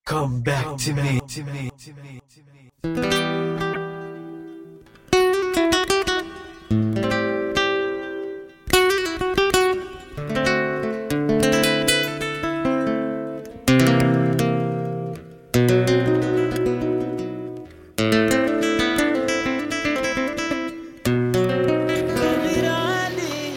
Come back to me. غير عليه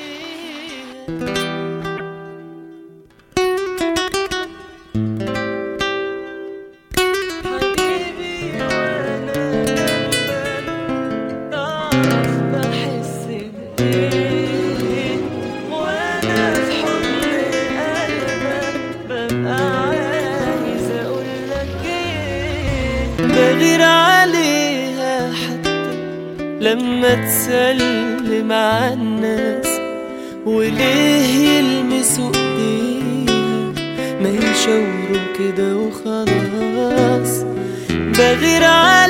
حبيبي وانا جنبك تعرف بحس بايه وانا في حضن قلبك ببقى عايز اقولك ايه بغير عليها حتى لما تسلم على الناس وليه يلمسوا ايديها ما يشاوروا كده وخلاص بغير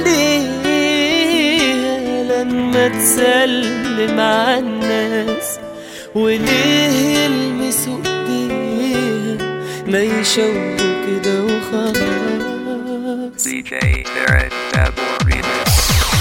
عليها لما تسلم على الناس وليه يلمسوا ايديها ما يشاوروا كده وخلاص DJ Barrett Dabor Remix.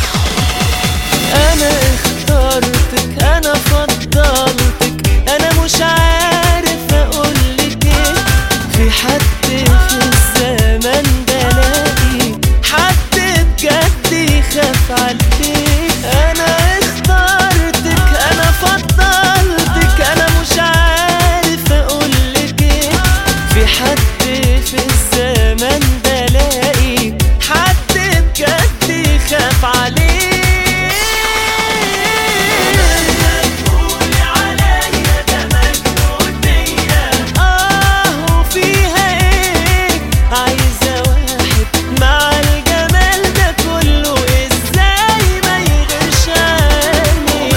انا اخترتك انا فضلتك انا مش عارف اقولك ايه في حد في الزمن ده لاقي حد بجد يخاف عليك انا اخترتك انا فضلتك انا مش عارف اقولك ايه في حد في الزمن ده لاقي حد بجد يخاف عليك آه وفيها إيه عايزة واحد مع الجمال ده كله إزاي ما يغيرش عني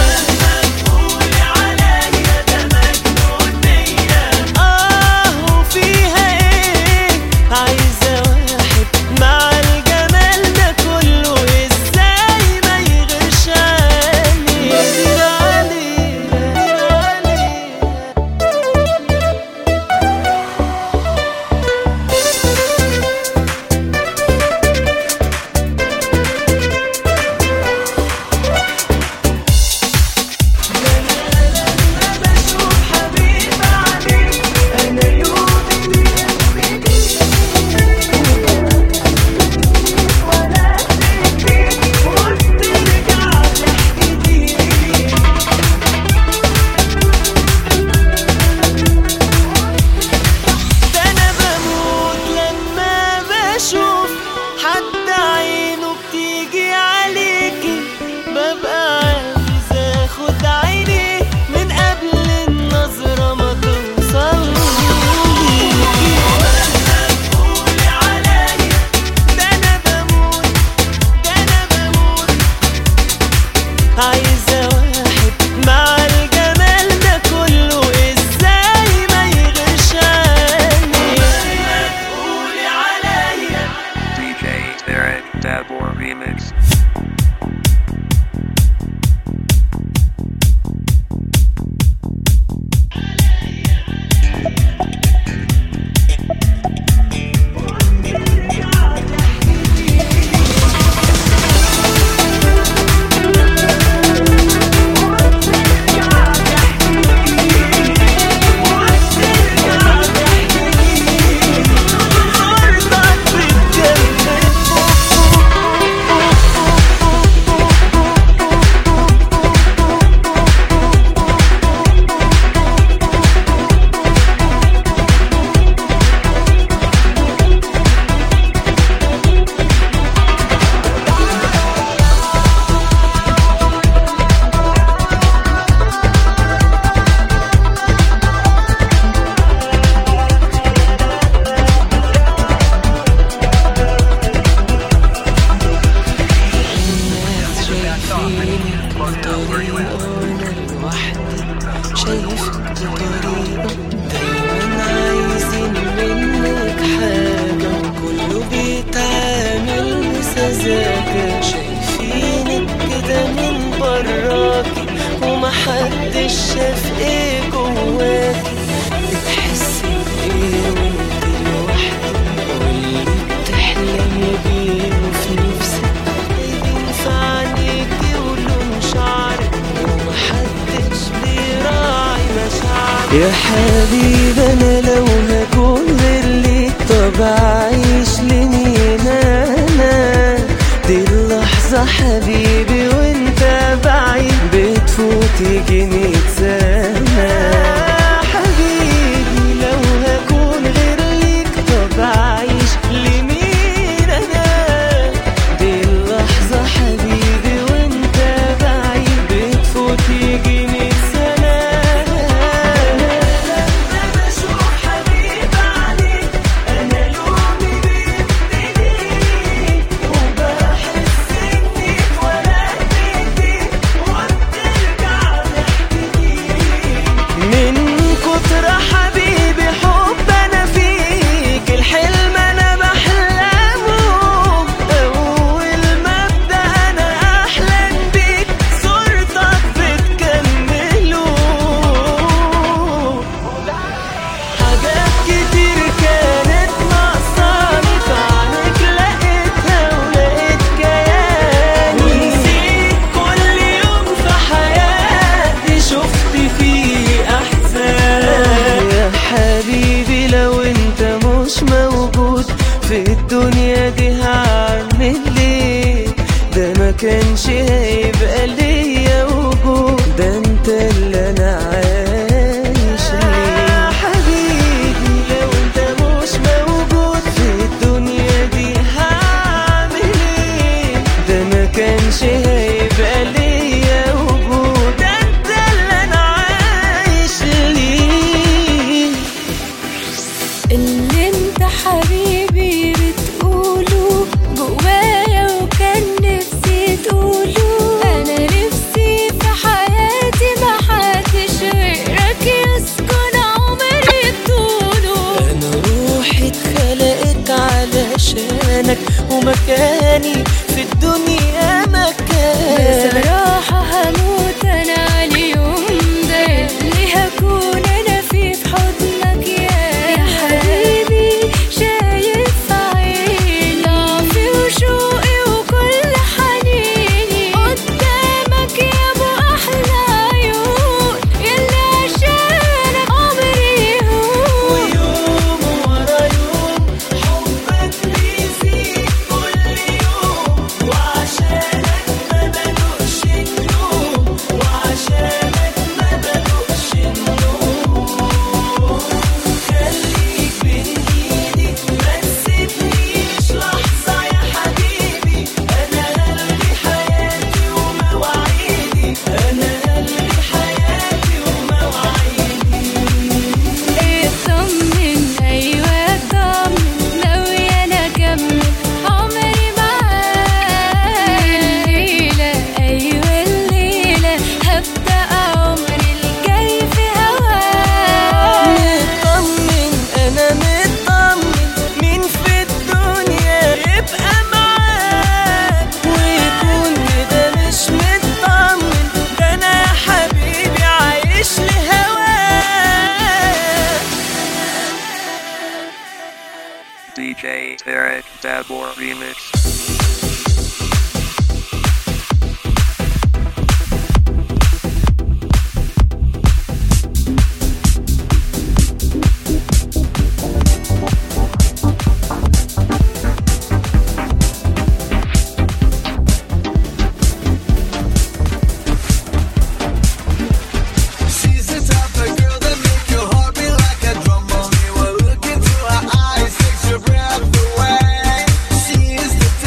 آه وفيها إيه عايزة واحد مع الجمال ده كله إزاي ما يغيرش عني غير عليها غير عليها ده انا بموت لما بشوف حد عينه بتيجي عليكي ببقى عايز اخد عيني من قبل النظرة ما توصل ليكي ده انا بموت ده انا بموت عايزة واحد مع الجمال ده كله ازاي ما يغيرش عني قولي عليا DJ Barrett Dabor Remix. مرضك بتجنن الناس شايفيني بطريقة وأنا لوحدي شايفك بطريقة دايما عايزين منك حاجة كله بيتعامل بسذاجة شايفينك كده من براكي ومحدش شاف ايه جواكي بتحسي بايه وانت لوحدك قولي يا حبيبي انا لو هكون غير ليك طب اعيش لمين انا دي اللحظة حبيبي وانت بعيد بتفوت يجي مية سنة حبيبي لو هكون غير ليك طب اعيش لمين انا دي اللحظة حبيبي وانت بعيد بتفوت يجي مية سنة لما بشوف حبيب عليك انا يومي بيبتدي وبحس اني اتولدت جديد وبترجع تحكي من كتر حبيبي حب انا فيك الحلم انا بحلمه اول ما ابدا انا احلم بيك صورتك بتكمله حاجات كتير كانت ناقصاني في عنك لقيتها ولقيت كياني ونسيت كل يوم في حياتي شفت فيه احسان يا حبيبي لو انت مش موجود في الدنيا دي هعمل ليه ده ما كانش هيبقى ليا وجود ده انت اللي انا عايش ليه حبيبي لو انت مش موجود في الدنيا دي هعمل ايه ده ما كانش هيبقى ليا وجود ده انت اللي انا عايش ليه اللي انت حبيبي بتقوله جوايا وكان نفسي تقوله انا نفسي في حياتي ما حدش غيرك يسكن عمري طوله انا روحي اتخلقت علشانك ومكاني في الدنيا مكان بصراحة هموت انا على اليوم ده اللي هكون انا فيه في حضنك يا يا حبيبي شايف في عيني ضعفي وشوقي وكل حنيني قدامك يا ابو احلى عيون يلي عشانك عمري يهون ويوم ورا يوم حبك بيزيد كل يوم وعشانك ما بدوقش النوم وعشانك ما بدوقش النوم خليك بين ايدي ما تسيبنيش لحظة يا حبيبي انا قلبي حياتي ومواعيدي انا قلبي حياتي ومواعيدي اطمن ايوه اطمن ناوية انا اكمل عمري معاك الليلة ايوه الليلة هبدأ عمري الجاي في هواك مطمن انا مطمن مين في الدنيا يبقى معاك ويكون كده مش مطمن ده انا يا حبيبي عايش لهواك DJ Derek Dabor Remix. She's the type of girl that make your heart beat like a drum. Only one look into her eyes takes your breath away. She is the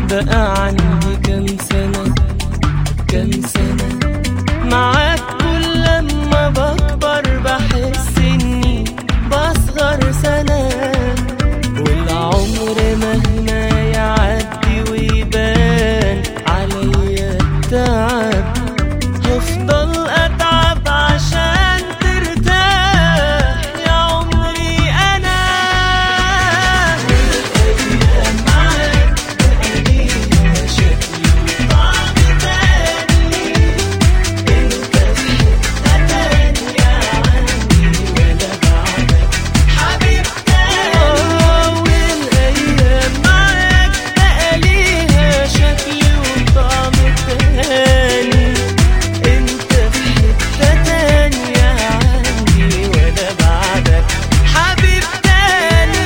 بقى عندي كام سنة كام سنة معاك كل لما بكبر بحس اني بصغر سنة والعمر مهما يعدي ويبان عليا التعب هفضل اتعب عشان ترتاح يا عمري انا الايام معاك ليها شكل وطعم تاني انت في حته تانيه عني ولا بعدك حبيب تاني والايام معاك بقى ليها شكل وطعم تاني انت في حته تانيه عني ولا بعدك حبيب تاني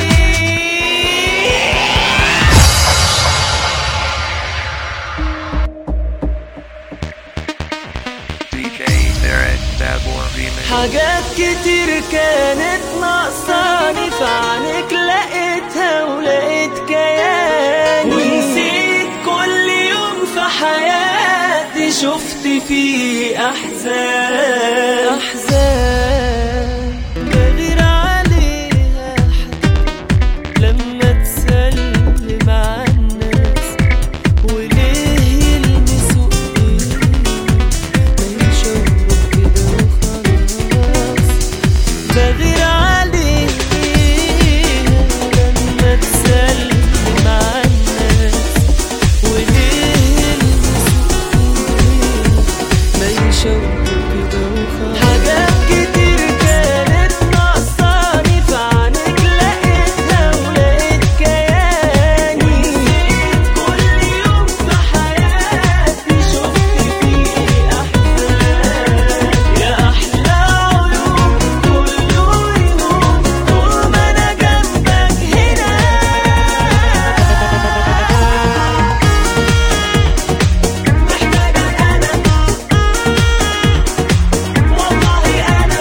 DJ Derek Dabor Remix. حاجات كتير كانت ناقصاني في عنك لقيتها ولقيت كياني ونسيت كل يوم في حياتي شفت فيه أحزان أحزان بغير عليها لما تسلم على الناس وليه يلمسوا ايدي ما يشوفوا كده وخلاص بغير عليها لما تسلم على الناس وليه يلمسوا ايدي ما يشوفوا كده وخلاص حاجات كتير كانت ناقصاني في عنك لقيتها ولقيت كياني كل يوم في حياتي شفت فيه أحزان يا أحلى عيون كله يهون طول ما أنا جنبك هنا محتاجك أنا والله أنا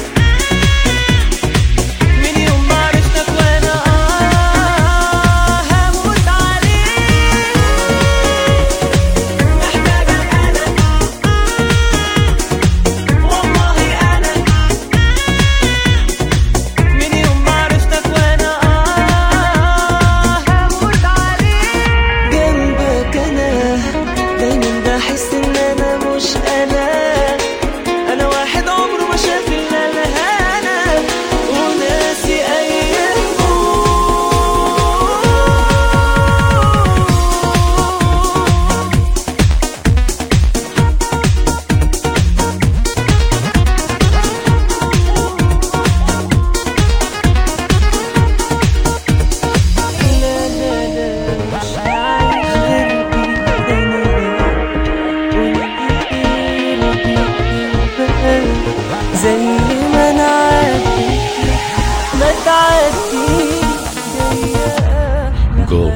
من يوم ما عرفتك وأنا آه هموت عليك محتاجك أنا والله أنا من يوم ما عرفتك وأنا آه هموت عليك جنبك أنا دايما بحس إن أنا مش أنا أنا واحد عمره ما شاف إلا الهنا وناسي أيامه لا لا لا مش عايش غير بيك أنا زي ما انا عادي ما تعدي زي احلى Go.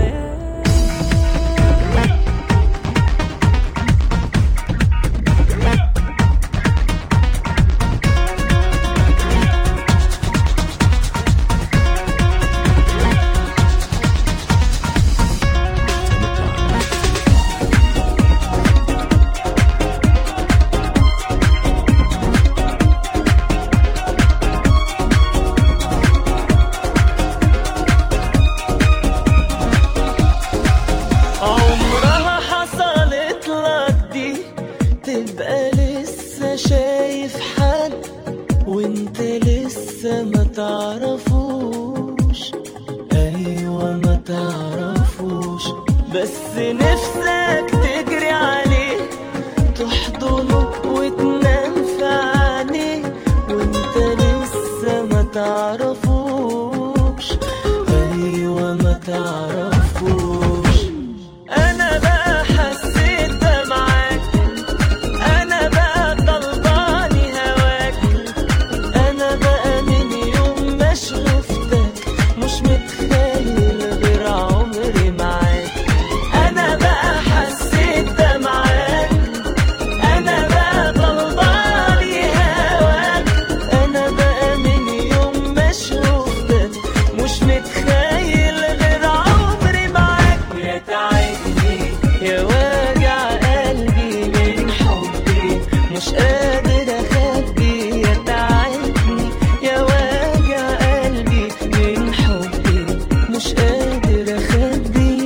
عمرها حصلت لك دي تبقى لسه شايف حد وانت لسه ما تعرفوش ايوه ما تعرفوش بس نفسك تجري عليه تحضنه وتنام في عينيه وانت لسه ما تعرفوش ايوه ما تعرفوش انا بقى حسيت ده معاك انا بقى طلباني هواك انا بقى من يوم ما شفتك مش متخيل غير عمري معاك انا بقى حسيت ده معاك انا بقى طلباني هواك انا بقى من يوم ما شفتك مش متخيل غير عمري يا وجع قلبي من حبي مش قادر اخبي يا تعبني يا وجع قلبي من حبي مش قادر اخبي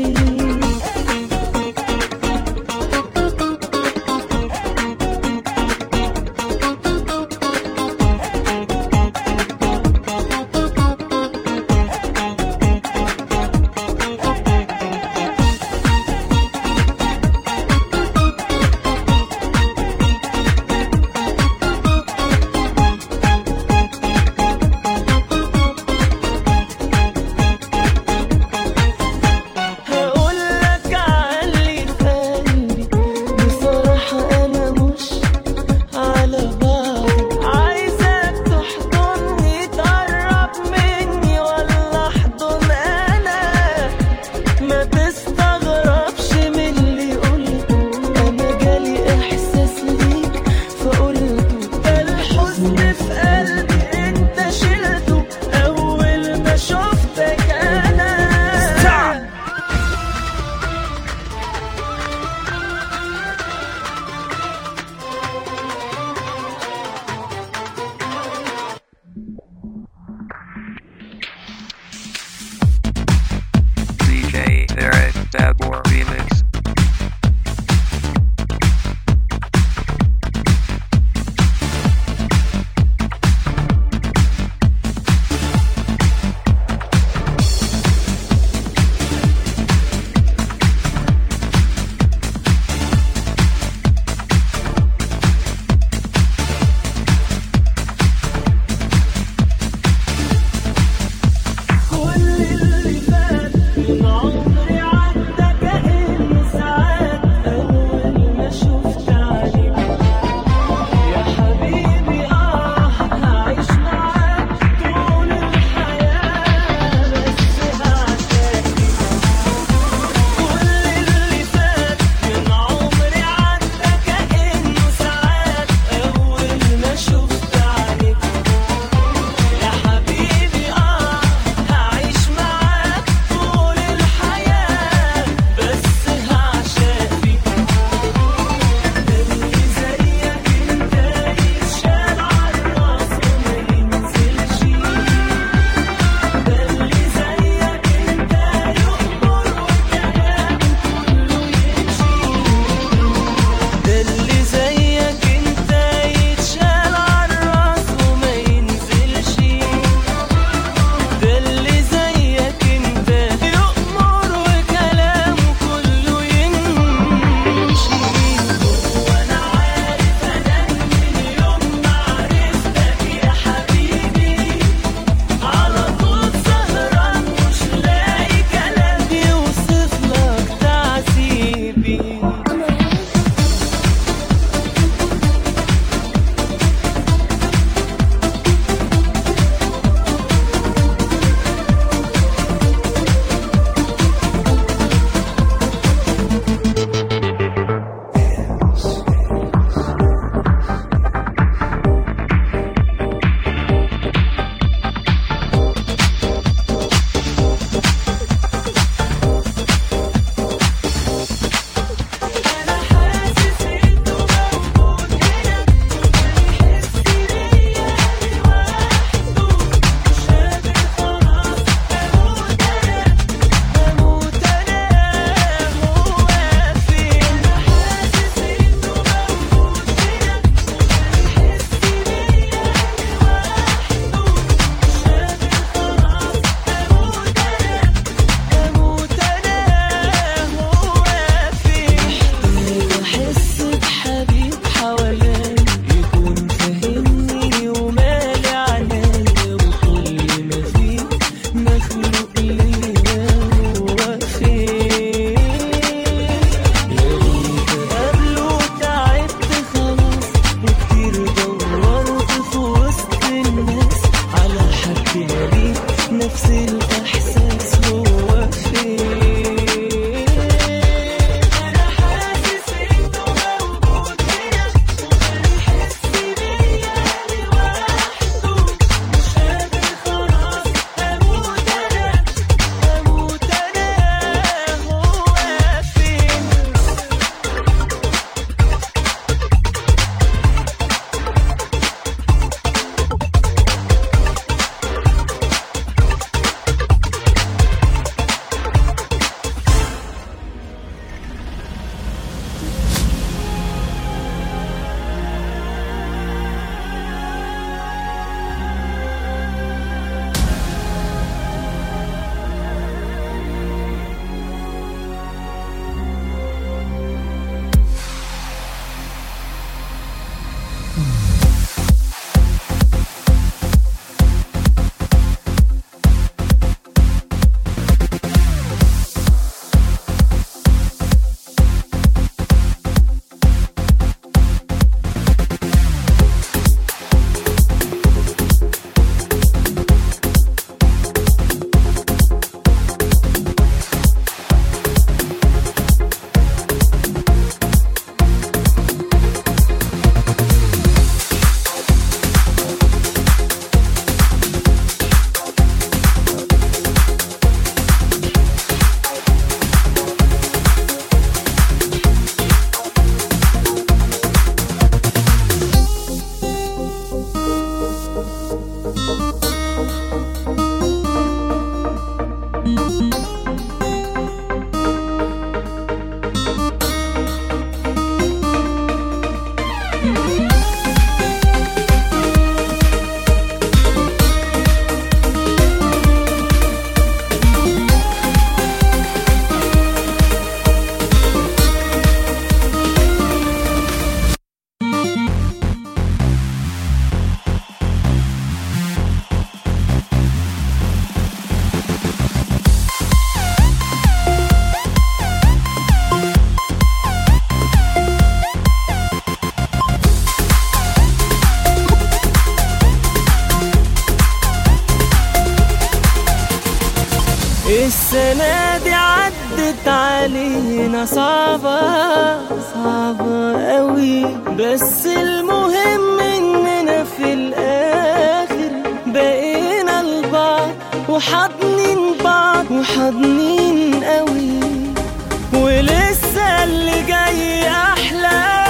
حياتنا صعبة صعبة قوي بس المهم اننا في الاخر بقينا لبعض وحاضنين بعض وحاضنين قوي ولسه اللي جاي احلى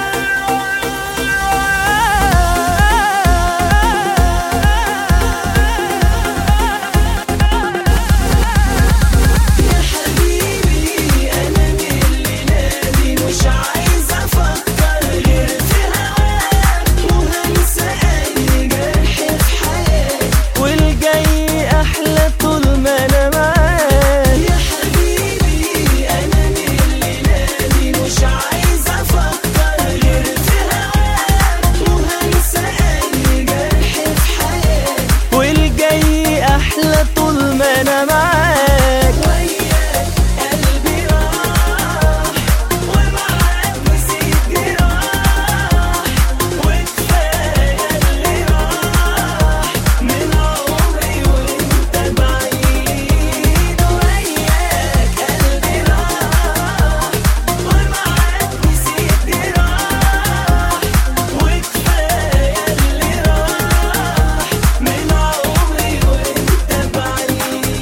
يا حبيبي انا من الليله دي مش عايز افكر غير في هواك وهنسى اي جرح في حياتي والجاي احلى طول ما انا معاك يا حبيبي انا من الليله دي مش عايز افكر غير في هواك وهنسى اي جرح في حياتي والجاي احلى طول ما انا معاك وياك قلبي راح ومعاك نسيت جراح وكفايه اللي راح من عمري وانت بعيد وياك قلبي راح ومعاك نسيت جراح وكفايه اللي راح من عمري وانت بعيد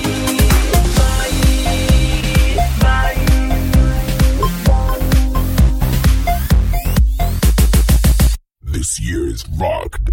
بعيد بعيد This year is rocked.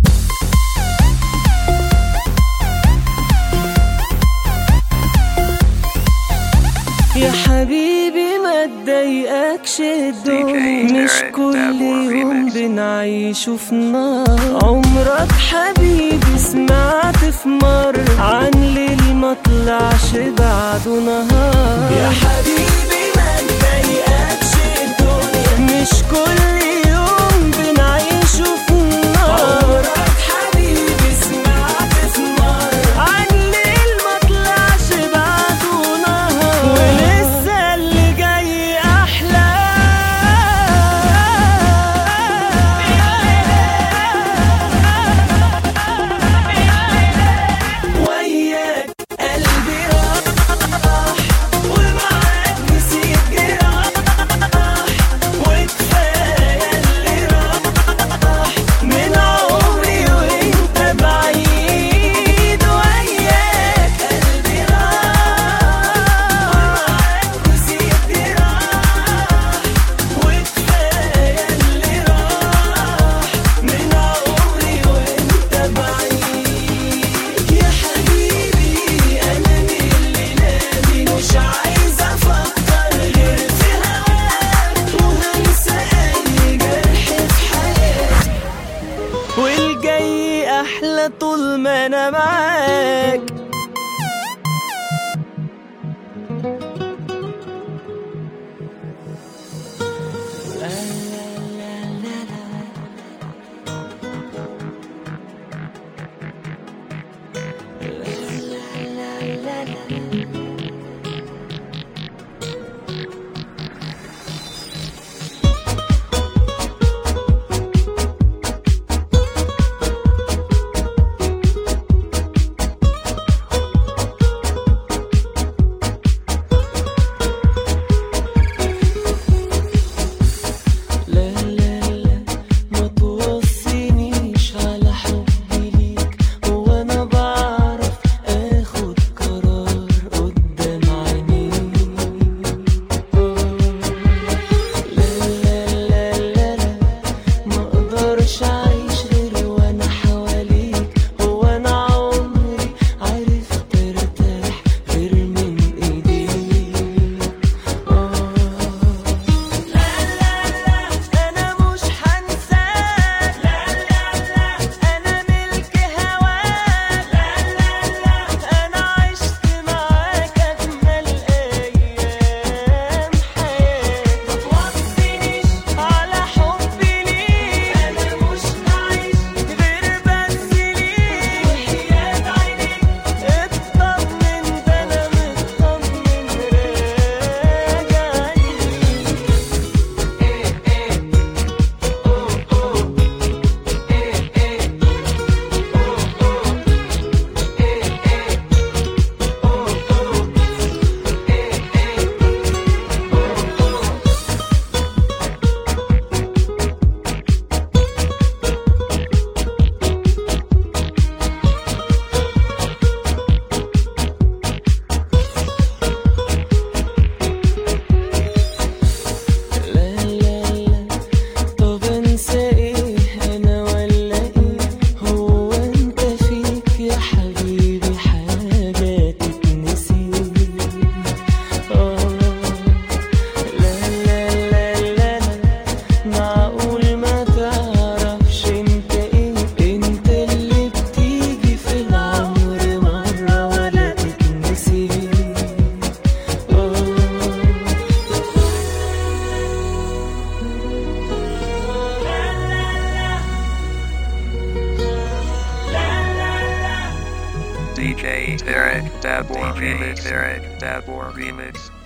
يا حبيبي ما تضايقكش الدنيا مش Jared كل Dabor يوم Remix. بنعيشه في نار عمرك حبيبي سمعت في مرة عن ليل ما طلعش بعده نهار يا حبيبي ما تضايقكش الدنيا مش كل يوم بنعيشه في نار عمرك حبيبي سمعت في مرة عن ليل ما طلعش بعده نهار ولسه اللي جاي احلى وياك قلبي راح ومعاك نسيت جراح وكفايه اللي راح من عمري وانت بعيد وياك قلبي راح ومعاك نسيت جراح وكفايه اللي راح من عمري وانت بعيد يا حبيبي انا من الليله دي مش عايز افكر غير في هواك وهنسى اي جرح في حياتي والجاي احلى طول ما انا معاك Dabor Remix. Eric Dabor Remix.